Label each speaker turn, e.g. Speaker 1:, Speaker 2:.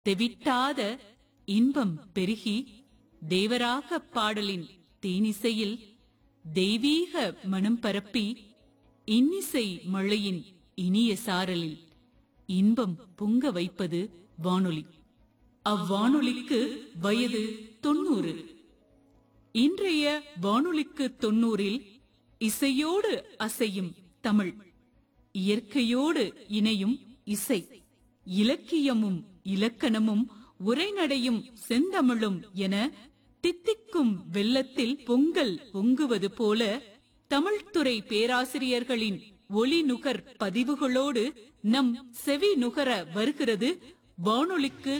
Speaker 1: தெவிட்டாத இன்பம் பெருகி தேவராக பாடலின் தேனிசையில் தெய்வீக மனம் பரப்பி இன்னிசை மழையின் இனிய சாரலில் இன்பம் பொங்க வைப்பது வானொலி அவ்வானொலிக்கு வயது தொண்ணூறு இன்றைய வானொலிக்கு தொண்ணூறில் இசையோடு அசையும் தமிழ் இயற்கையோடு இணையும் இசை இலக்கியமும் இலக்கணமும் உரைநடையும் செந்தமிழும் என தித்திக்கும் வெள்ளத்தில் பொங்கல் பொங்குவது போல தமிழ்துறை பேராசிரியர்களின் ஒளி நுகர் பதிவுகளோடு நம் செவி நுகர வருகிறது வானொலிக்கு